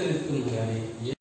ఎత్తుకుంది కానీ ఏ-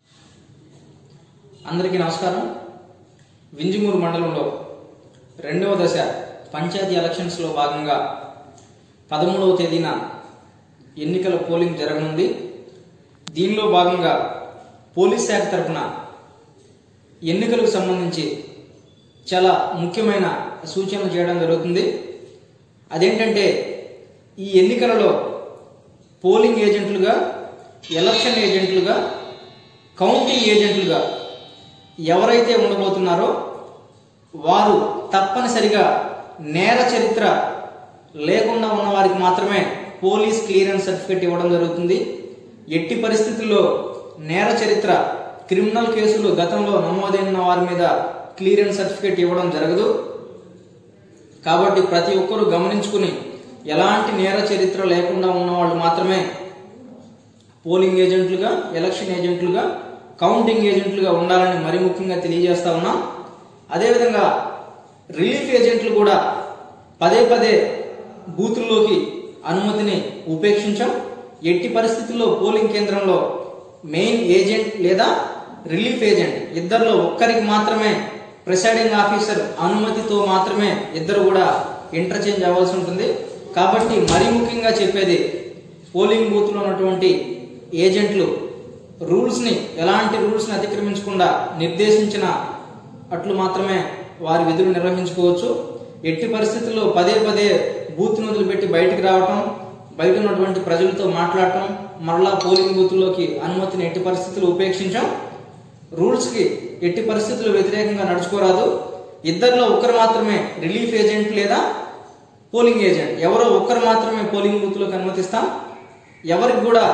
అందరికీ నమస్కారం వింజమూరు మండలంలో రెండవ దశ పంచాయతీ ఎలక్షన్స్లో భాగంగా పదమూడవ తేదీన ఎన్నికల పోలింగ్ జరగనుంది దీనిలో భాగంగా పోలీస్ శాఖ తరఫున ఎన్నికలకు సంబంధించి చాలా ముఖ్యమైన సూచనలు చేయడం జరుగుతుంది అదేంటంటే ఈ ఎన్నికలలో పోలింగ్ ఏజెంట్లుగా ఎలక్షన్ ఏజెంట్లుగా కౌంటింగ్ ఏజెంట్లుగా ఎవరైతే ఉండబోతున్నారో వారు తప్పనిసరిగా నేర చరిత్ర లేకుండా ఉన్న వారికి మాత్రమే పోలీస్ క్లియరెన్స్ సర్టిఫికేట్ ఇవ్వడం జరుగుతుంది ఎట్టి పరిస్థితుల్లో నేర చరిత్ర క్రిమినల్ కేసులు గతంలో నమోదైన వారి మీద క్లియరెన్స్ సర్టిఫికేట్ ఇవ్వడం జరగదు కాబట్టి ప్రతి ఒక్కరూ గమనించుకుని ఎలాంటి నేర చరిత్ర లేకుండా ఉన్న వాళ్ళు మాత్రమే పోలింగ్ ఏజెంట్లుగా ఎలక్షన్ ఏజెంట్లుగా కౌంటింగ్ ఏజెంట్లుగా ఉండాలని మరి ముఖ్యంగా తెలియజేస్తా ఉన్నాం అదేవిధంగా రిలీఫ్ ఏజెంట్లు కూడా పదే పదే బూతుల్లోకి అనుమతిని ఉపేక్షించాం ఎట్టి పరిస్థితుల్లో పోలింగ్ కేంద్రంలో మెయిన్ ఏజెంట్ లేదా రిలీఫ్ ఏజెంట్ ఇద్దరిలో ఒక్కరికి మాత్రమే ప్రిసైడింగ్ ఆఫీసర్ అనుమతితో మాత్రమే ఇద్దరు కూడా ఇంటర్చేంజ్ అవ్వాల్సి ఉంటుంది కాబట్టి మరీ ముఖ్యంగా చెప్పేది పోలింగ్ బూత్లో ఉన్నటువంటి ఏజెంట్లు రూల్స్ని ఎలాంటి రూల్స్ని అతిక్రమించకుండా నిర్దేశించిన అట్లు మాత్రమే వారి విధులు నిర్వహించుకోవచ్చు ఎట్టి పరిస్థితుల్లో పదే పదే బూత్ వదిలిపెట్టి బయటికి రావటం బయట ఉన్నటువంటి ప్రజలతో మాట్లాడటం మరలా పోలింగ్ బూత్లోకి అనుమతిని ఎట్టి పరిస్థితులు ఉపేక్షించాం రూల్స్కి ఎట్టి పరిస్థితులు వ్యతిరేకంగా నడుచుకోరాదు ఇద్దరిలో ఒకరు మాత్రమే రిలీఫ్ ఏజెంట్ లేదా పోలింగ్ ఏజెంట్ ఎవరో ఒక్కరు మాత్రమే పోలింగ్ బూత్లోకి అనుమతిస్తాం ఎవరికి కూడా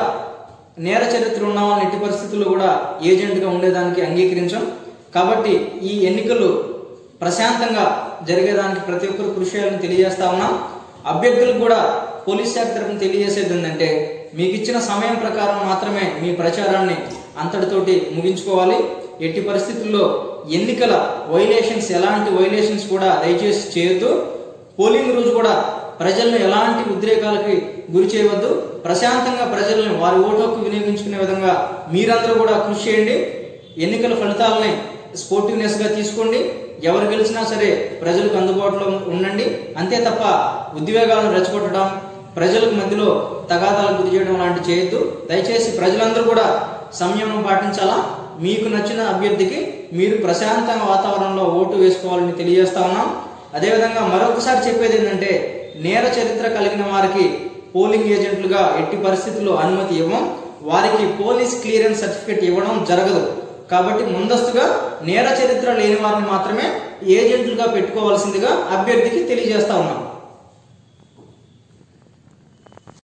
నేర చరిత్ర ఉన్న వాళ్ళని ఎట్టి పరిస్థితుల్లో కూడా ఏజెంట్గా ఉండేదానికి అంగీకరించాం కాబట్టి ఈ ఎన్నికలు ప్రశాంతంగా జరిగేదానికి ప్రతి ఒక్కరు కృషి చేయాలని తెలియజేస్తా ఉన్నాం అభ్యర్థులకు కూడా పోలీస్ శాఖ తరఫున తెలియజేసేది ఏంటంటే మీకు ఇచ్చిన సమయం ప్రకారం మాత్రమే మీ ప్రచారాన్ని అంతటితోటి ముగించుకోవాలి ఎట్టి పరిస్థితుల్లో ఎన్నికల వైలేషన్స్ ఎలాంటి వైలేషన్స్ కూడా దయచేసి చేయొద్దు పోలింగ్ రోజు కూడా ప్రజలను ఎలాంటి ఉద్రేకాలకి గురి చేయవద్దు ప్రశాంతంగా ప్రజలను వారి ఓటు హక్కు వినియోగించుకునే విధంగా మీరందరూ కూడా కృషి చేయండి ఎన్నికల ఫలితాలని స్పోర్టివ్నెస్ గా తీసుకోండి ఎవరు గెలిచినా సరే ప్రజలకు అందుబాటులో ఉండండి అంతే తప్ప ఉద్వేగాలను రెచ్చగొట్టడం ప్రజలకు మధ్యలో తగాదాలకు గురి చేయడం లాంటి చేయొద్దు దయచేసి ప్రజలందరూ కూడా సంయమనం పాటించాలా మీకు నచ్చిన అభ్యర్థికి మీరు ప్రశాంత వాతావరణంలో ఓటు వేసుకోవాలని తెలియజేస్తా ఉన్నాం అదేవిధంగా మరొకసారి చెప్పేది ఏంటంటే నేర చరిత్ర కలిగిన వారికి పోలింగ్ ఏజెంట్లుగా ఎట్టి పరిస్థితుల్లో అనుమతి ఇవ్వం వారికి పోలీస్ క్లియరెన్స్ సర్టిఫికేట్ ఇవ్వడం జరగదు కాబట్టి ముందస్తుగా నేర చరిత్ర లేని వారిని మాత్రమే ఏజెంట్లుగా పెట్టుకోవాల్సిందిగా అభ్యర్థికి తెలియజేస్తా ఉన్నాం